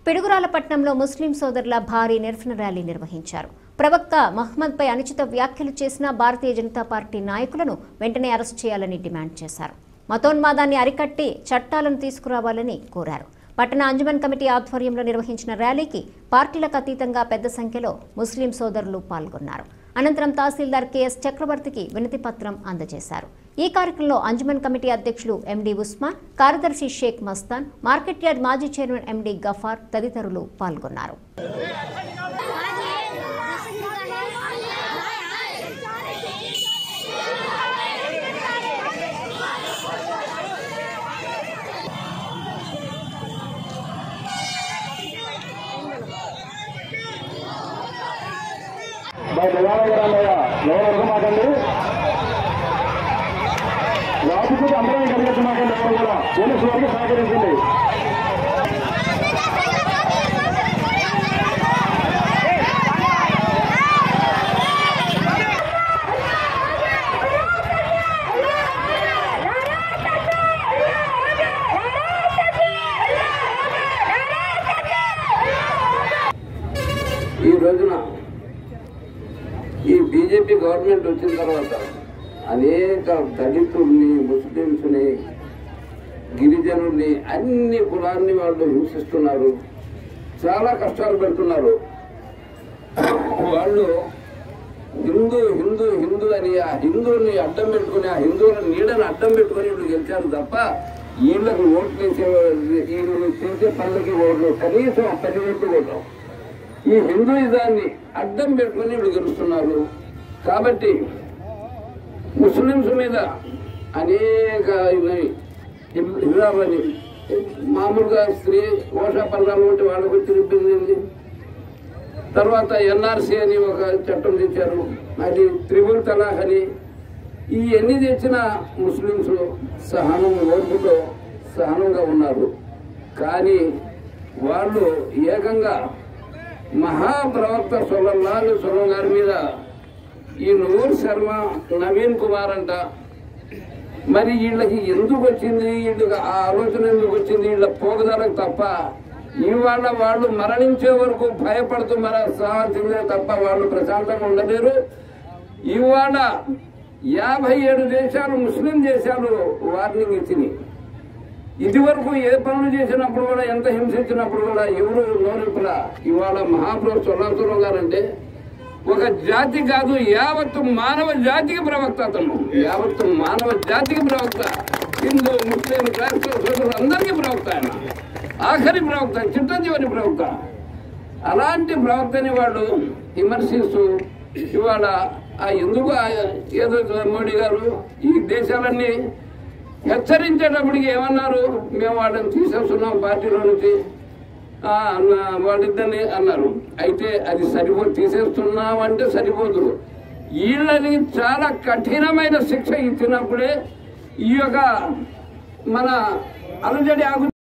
పిడుగురాలపట్నంలో ముస్లిం సోదరుల భారీ నిరసన ర్యాలీ నిర్వహించారు ప్రవక్త మహ్మద్పై అనుచిత వ్యాఖ్యలు చేసిన భారతీయ జనతా పార్టీ నాయకులను వెంటనే అరెస్ట్ చేయాలని డిమాండ్ చేశారు మతోన్మాదాన్ని అరికట్టి చట్టాలను తీసుకురావాలని కోరారు పట్టణ అంజుమన్ కమిటీ ఆధ్వర్యంలో నిర్వహించిన ర్యాలీకి పార్టీలకు అతీతంగా పెద్ద సంఖ్యలో ముస్లిం సోదరులు పాల్గొన్నారు అనంతరం తహసీల్దార్ కెఎస్ చక్రవర్తికి వినతి పత్రం అందజేశారు ఈ కార్యక్రమంలో అంజుమన్ కమిటీ అధ్యక్షులు ఎండి ఉస్మాన్ కార్యదర్శి షేక్ మస్తాన్ మార్కెట్ యార్డ్ మాజీ చైర్మన్ ఎండి గఫార్ తదితరులు పాల్గొన్నారు మరి నివారణయ్య ఎవరు మాకండి వాటికి అందరం కలిగచ్చు మాకండి ఎవరు కూడా పోలీసు వారికి సహకరించండి ఈ రోజున ఈ బీజేపీ గవర్నమెంట్ వచ్చిన తర్వాత అనేక దళితుల్ని ముస్లింస్ని గిరిజనుల్ని అన్ని కులాన్ని వాళ్ళు హింసిస్తున్నారు చాలా కష్టాలు పెడుతున్నారు వాళ్ళు హిందూ హిందూ హిందూ అని ఆ హిందువుని అడ్డం పెట్టుకుని ఆ హిందువుల నీడని అడ్డం పెట్టుకుని వీళ్ళు గెలిచారు తప్ప వీళ్ళకి ఓట్లు వేసే వీళ్ళు చేసే పనులకి ఓట్లు కనీసం పది ఓట్లు కొట్టం ఈ హిందూయిజాన్ని అడ్డం పెట్టుకుని వీళ్ళు గెలుస్తున్నారు కాబట్టి ముస్లింస్ మీద అనేక ఇవి హిజాబని మామూలుగా స్త్రీ ఓషా పల్లాలు వంటి వాళ్ళకు వచ్చిన ఇబ్బంది ఏంది? తర్వాత ఎన్ఆర్సీ అని ఒక చట్టం తెచ్చారు అది త్రిబుల్ తలాక్ అని ఈ ఎన్ని తెచ్చిన ముస్లింస్ సహనం ఓర్పుతో సహనంగా ఉన్నారు కానీ వాళ్ళు ఏకంగా మహాప్రవక్త సొల్లల్లాహు సొలం గారి మీద ఈ నూర్ శర్మ నవీన్ కుమార్ అంట మరి వీళ్ళకి ఎందుకు వచ్చింది వీళ్ళకి ఆ ఆలోచన ఎందుకు వచ్చింది వీళ్ళ పోగదాలకు తప్ప ఇవాళ వాళ్ళు మరణించే వరకు భయపడుతూ మన సావాల్సిందే తప్ప వాళ్ళు ప్రశాంతంగా ఉండలేరు ఇవాళ యాభై ఏడు దేశాలు ముస్లిం దేశాలు వార్నింగ్ ఇచ్చినాయి ఇది వరకు ఏ పనులు చేసినప్పుడు కూడా ఎంత హింసించినప్పుడు కూడా ఎవరు నోరిపులా ఇవాళ మహాప్రభు సొల్లాసురం గారంటే ఒక జాతి కాదు యావత్తు మానవ జాతికి ప్రవక్త అతను యావత్తు మానవ జాతికి ప్రవక్త హిందూ ముస్లిం క్రైస్తవ సోదరులు అందరికీ ప్రవక్త ఆయన ఆఖరి ప్రవక్త చిట్టజీవని ప్రవక్త అలాంటి ప్రవక్తని వాళ్ళు విమర్శిస్తూ ఇవాళ ఆ ఎందుకు ఆ ఏదో మోడీ గారు ఈ దేశాలన్నీ హెచ్చరించేటప్పటికి ఏమన్నారు మేము వాళ్ళని తీసేస్తున్నాం పార్టీలో నుంచి ఆ, అన్న- వాళ్ళిద్దరిని అన్నారు అయితే అది సరిపో తీసేస్తున్నాం అంటే సరిపోదు వీళ్ళని చాలా కఠినమైన శిక్ష ఇచ్చినప్పుడే ఈ యొక్క మన అలజడి ఆగు